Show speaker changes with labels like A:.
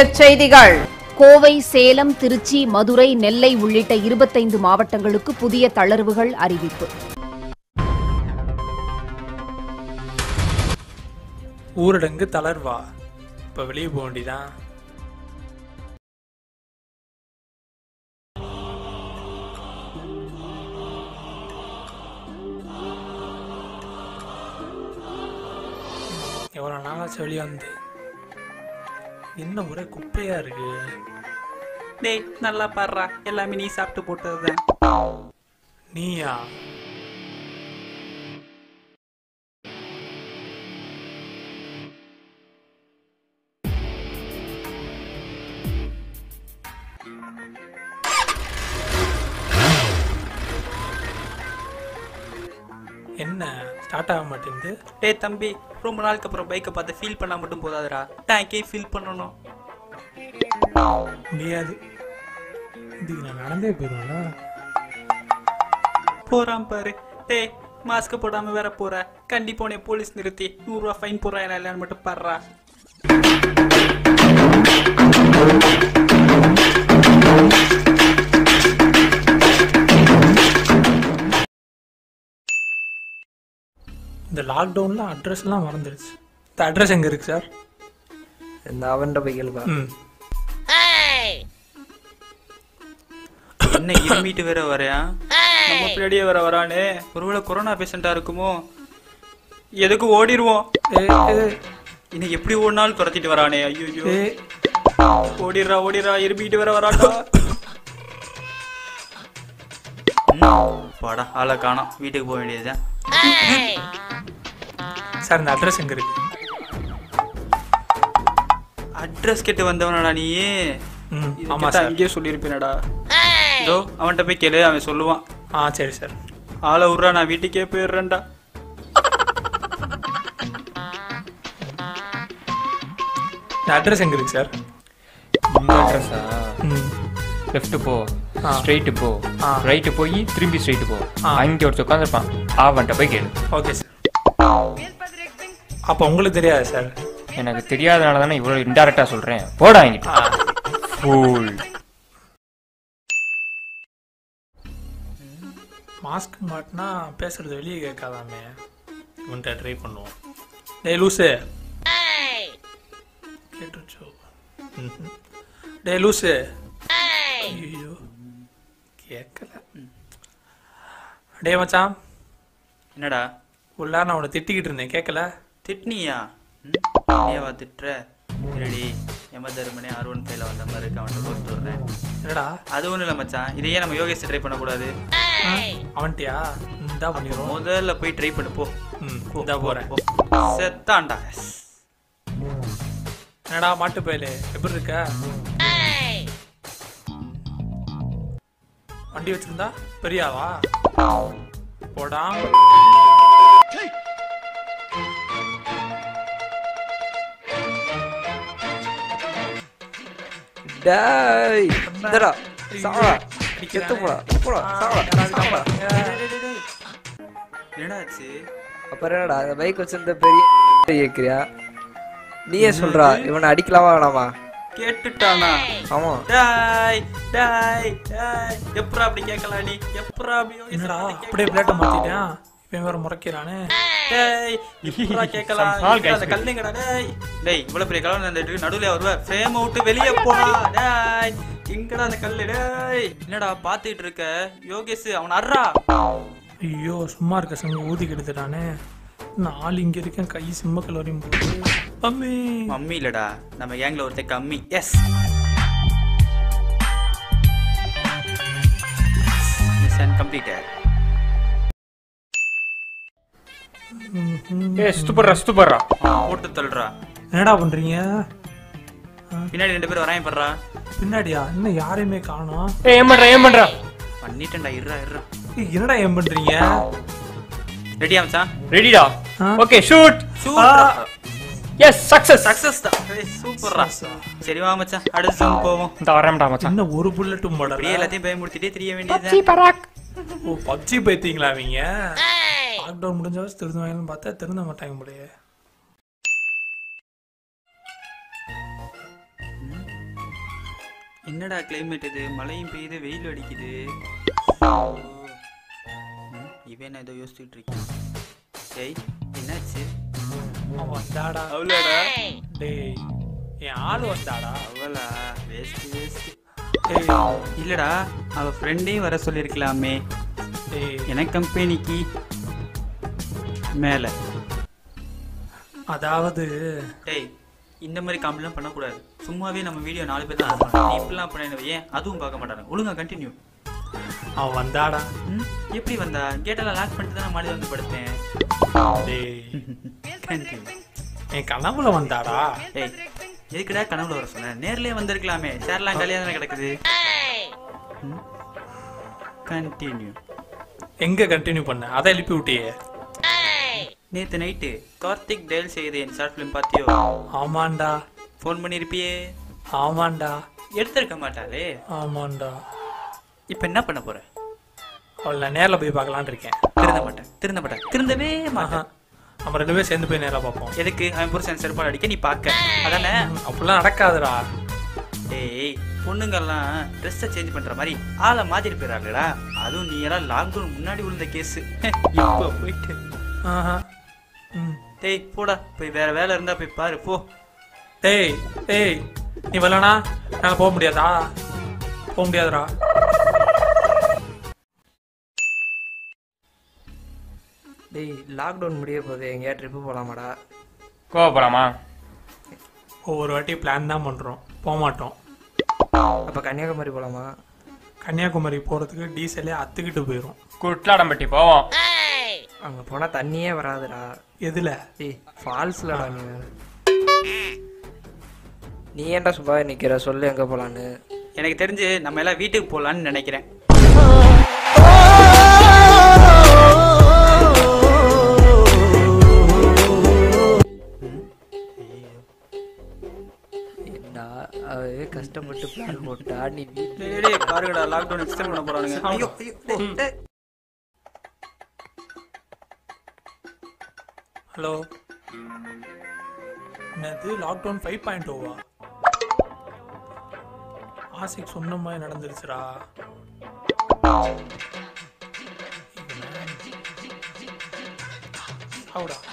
A: மாவட்ட செய்திகள்
B: கோவை சேலம் திருச்சி மதுரை நெல்லை உள்ளிட்ட இருபத்தைந்து மாவட்டங்களுக்கு புதிய தளர்வுகள் அறிவிப்பு
C: ஊரடங்கு தளர்வா இப்போ வெளியே போக வேண்டியதான் எவ்வளோ நாளாச்சு வெளியே வந்து என்ன ஒரே குப்பையா இருக்கு
D: டேய் நல்லா பாடுறா எல்லாமே நீ சாப்பிட்டு போட்டதுதான்
C: நீயா என்ன ஸ்டார்ட் ஆக மாட்டேங்குது
D: டேய் தம்பி ரொம்ப நாளுக்கு அப்புறம் பைக்கை பார்த்து ஃபீல் பண்ணா மட்டும் போதாதுடா டேங்கே ஃபீல் பண்ணணும்
C: முடியாது இதுக்கு நான் நடந்தே போயிடுவேன்ல
D: போறான் பாரு டேய் மாஸ்க் போடாம வேற போற கண்டிப்பா உன்னை போலீஸ் நிறுத்தி நூறுரூவா ஃபைன் போடுறா இல்லைன்னு மட்டும் பாடுறா
C: இந்த லாக்டவுனில் அட்ரஸ்லாம் மறந்துடுச்சு இந்த அட்ரஸ் எங்கே இருக்கு சார்
E: இந்த அவன்கிட்ட போய் கேளுப்பா
C: ம்
D: என்ன இருமிட்டு வேற வரையா நம்ம பின்னாடியே வேற வரானே ஒருவேளை கொரோனா பேஷண்டா இருக்குமோ எதுக்கு ஓடிடுவோம்
C: ஏ ஏ
D: இன்னைக்கு எப்படி ஓடினாலும் துரத்திட்டு வரானே ஐயோ
C: ஏ
D: ஓடிடுறா ஓடிடுறா இருமிட்டு வேற வராட்டா பாடா ஆளை காணோம் வீட்டுக்கு போக வேண்டியதுதான்
C: சார் இந்த அட்ரஸ் எங்கே இருக்கு
D: அட்ரஸ் கேட்டு வந்தவனடா நீ
C: ம்
D: இது
C: ஆமாம்
D: கேட்டா
C: சார்
D: அங்கேயே சொல்லியிருப்பேனடா இதோ அவன்கிட்ட போய் கேளு அவன் சொல்லுவான்
C: ஆ சரி சார்
D: ஆளை விட்றா நான் வீட்டுக்கே போயிடுறேன்டா
C: இந்த அட்ரஸ் எங்கே இருக்கு சார்
F: இந்த அட்ரஸா
C: ம்
F: லெஃப்ட் போ
C: ஆ.
F: ஸ்ட்ரைட்டு போ
C: ஆ.
F: ரைட்டு போய் திரும்பி ஸ்ட்ரைட்டு போ
C: ஆ.
F: அங்கே ஒருத்தர் உட்காந்துருப்பான் அவன்கிட்ட போய் கேளு
C: ஓகே சார் அப்போ உங்களுக்கு தெரியாது சார்
F: எனக்கு தெரியாதனால தானே இவ்வளோ இன்டெரக்டாக சொல்கிறேன் போடா என்கிட்ட
C: ஆ
F: ஃபூல்
C: மாஸ்க் மாட்டினா பேசுறது வெளியே கேட்காதாமே இவன்கிட்ட ட்ரை பண்ணுவோம் டேய் லூசு கேட்டுச்சோ ம்ஹும். டேய் லூசு ஐயோ கேட்கல டேய் மச்சான்
D: என்னடா
C: உள்ளா நான் உன்னை திட்டிக்கிட்டு இருந்தேன் கேட்கல
D: திட்னியா ஏவா திட்டுற ரெடி எம தருமனே ஆர் ஒன் ஃபைவ்ல வந்த மாதிரி இருக்கு அவன்கிட்ட போட்டு வர்றேன்
C: என்னடா
D: அது ஒன்றும் இல்லை மச்சான் இதையே நம்ம யோகேஷ் ட்ரை பண்ணக்கூடாது
C: அவன்ட்டியா இந்தா பண்ணிடுவோம்
D: முதல்ல போய் ட்ரை பண்ணு போ
C: ம் இந்தா போகிறேன்
D: போ. செத்தான்டா
C: என்னடா மாட்டு பயலே எப்படி இருக்க வண்டி வச்சிருந்தா பெரியாவா போடா
E: டேய் இந்தடா சாவா செத்து போடா போடா சாவா சாவா
D: என்னடா ஆச்சு
E: அப்புறம் என்னடா அந்த பைக் வச்சிருந்த பெரிய கேக்குறியா நீயே சொல்றா இவனை அடிக்கலாமா வேணாமா
D: கேட்டுட்டானா
E: ஆமா
D: டாய் டாய் டாய் எப்பரா அப்படி கேட்கலாம் நீ எப்பரா அப்படி யோகேஷ்
C: என்னடா
D: அப்படி
C: அப்படியே பிளேட்டை மாத்திட்டேன் இவன் வேற முறைக்கிறானே
D: டேய் இப்படா கேட்கலாம்
F: Some small guys
D: அந்த கல்லுங்கடா டேய் டேய் இவ்வளவு பெரிய கலவன் அந்த நடுவுல வருவ ஃப்ரேம் விட்டு வெளிய போடா டேய் எங்கடா அந்த கல்லு டேய் என்னடா பாத்துட்டு இருக்க யோகேஷ் அவன் அர்றா
C: ஐயோ சும்மா இருக்க சங்க ஊதி கெடுத்துட்டானே நான் ஆள் இங்க இருக்கேன் கை சிம்ம கலவரையும் போகுது அம்மி
D: மம்மி இல்லடா நம்ம கேங்ல ஒருத்தன் கம்மி எஸ் மிஷன் கம்ப்ளீட்டட்
F: ஏ சுத்துப்படுறா சுத்துப்படுறா
D: போட்டு தள்ளுறா
C: என்னடா பண்றீங்க
D: பின்னாடி ரெண்டு பேரும் வராயன் பண்றா
C: பின்னாடியா இன்னும் யாரையுமே காணோம்
F: ஏ ஏன் பண்றா ஏன் பண்றா
D: பண்ணிட்டேன்டா இருறா இருறா
C: ஏய், என்னடா ஏன் பண்றீங்க
D: ரெடி ஆமச்சான்
F: ரெடிடா
C: ஆ?
F: Okay shoot
D: super
F: yes success
D: success தான் சூப்பர்ரா சரி வா மச்சான் அடுத்த zone போவோம்
F: இந்த வரேன்டா மச்சான்
C: இன்னும் ஒரு புல்லட்டும்
D: அப்படியே
C: போடல
D: எல்லாத்தையும் பயமுடுத்திட்டே தெரிய வேண்டியது
C: ஓ பப்ஜி பைத்தீங்களா அவங்க லாக்டவுன் முடிஞ்சாலும் திருந்துவாங்கன்னு பார்த்தா திருந்த மாட்டாங்க முடியே
D: என்னடா கிளைமேட் இது மழையும் பெய்யுது வெயில் அடிக்குது ம், இவன் என்ன ஏதோ யோசிச்சுட்டு இருக்கான் டேய் என்னாச்சு
C: அவன் வந்தாடா
D: அவ்வளோடா
C: டேய் என் ஆள் வந்தாடா
D: அவளா வேஸ்ட் வேஸ்ட்
C: டேய்
D: இல்லடா அவ ஃப்ரெண்டையும் வர சொல்லியிருக்கலாமே
C: டேய்
D: எனக்கு கம்பெனிக்கு மேலே
C: அதாவது
D: டேய் இந்த மாதிரி காமெடிலாம் பண்ணக்கூடாது சும்மாவே நம்ம வீடியோ நாலு பேர் தான் பார்ப்பாங்க. நீ இப்படிலாம் பண்ண ஏன் அதுவும் பார்க்க மாட்டாங்க ஒழுங்கா கண்டினியூ
C: அவன் வந்தாடா
D: ம் எப்படி வந்தா கேட்டெல்லாம் லாக் பண்ணிட்டு தான் நான் மாடி வந்து படுத்தேன்
C: டேய்
D: கண்டினியூ
C: என் கனவுல வந்தாடா
D: ஏய் எதுக்குடா கனவுல வர சொன்ன நேர்லயே வந்திருக்கலாமே சேர்லாம் கல்யாணம் தானே கிடக்குது கண்டினியூ
C: எங்க கண்டினியூ பண்ண அதை எழுப்பி விட்டியே
D: நேத்து நைட்டு கார்த்திக் டயல் செய்தேன் ஷார்ட் ஃபிலிம் பார்த்தியோ
C: ஆமாண்டா
D: ஃபோன் பண்ணியிருப்பியே
C: ஆமாண்டா
D: எடுத்திருக்க மாட்டாளே
C: ஆமாண்டா
D: இப்போ என்ன பண்ண போற
C: அவளை நான் நேரில் போய் பார்க்கலான்னு இருக்கேன்
D: திருந்த மாட்டேன் திருந்த மாட்டேன் திருந்தவே மாட்டேன்
C: நம்ம ரெண்டு பேரும் சேர்ந்து போய் நேராக பார்ப்போம்
D: எதுக்கு அவன் புருஷன் செருப்பால் அடிக்க நீ பார்க்க அதானே
C: அப்படிலாம் நடக்காதுடா
D: டேய் பொண்ணுங்கெல்லாம் ட்ரெஸ்ஸை சேஞ்ச் பண்ற மாதிரி ஆளை மாத்திட்டு போயிடறாங்கடா அதுவும் நீ எல்லாம் லாக்டவுன் முன்னாடி விழுந்த கேஸ் இப்போ போயிட்டு
C: ஆஹா ம்
D: டேய் போடா போய் வேற வேலை இருந்தா போய் பாரு போ
C: டேய் டேய் நீ வரலனா நாங்கள் போக முடியாதா போக முடியாதுடா
E: டேய் லாக்டவுன் முடிய போகுது எங்கேயா ட்ரிப்பு போகலாமாடா
F: கோவா போலாமா
C: ஒவ்வொரு வாட்டி பிளான் தான் பண்ணுறோம் போக மாட்டோம்
E: அப்போ கன்னியாகுமரி போகலாமா
C: கன்னியாகுமரி போகிறதுக்கு டீசலே அத்துக்கிட்டு போயிடும்
F: குட்லாடம்பட்டி போவோம்
E: அங்கே போனால் தண்ணியே வராதுடா
C: எதில்
E: டேய் ஃபால்ஸ்லடா நீ நீ ஏன்டா சும்மா நிற்கிற சொல்லு எங்கே போகலான்னு
D: எனக்கு தெரிஞ்சு நம்ம எல்லாம் வீட்டுக்கு போலான்னு நினைக்கிறேன்
E: என்னடா அவ கஷ்டப்பட்டு பிளான் போட்டா நீ வீட்டு
D: டேய், டேய், பாருங்கடா லாக்டவுன் எக்ஸ்டெண்ட் பண்ண போறானுங்க ஐயோ ஐயோ டேய், டேய்.
C: ஹலோ என்னது லாக்டவுன் ஃபைவ் பாயிண்ட் ஓவா ஆசைக்கு சொன்ன மாதிரி நடந்துருச்சுடா அவுடா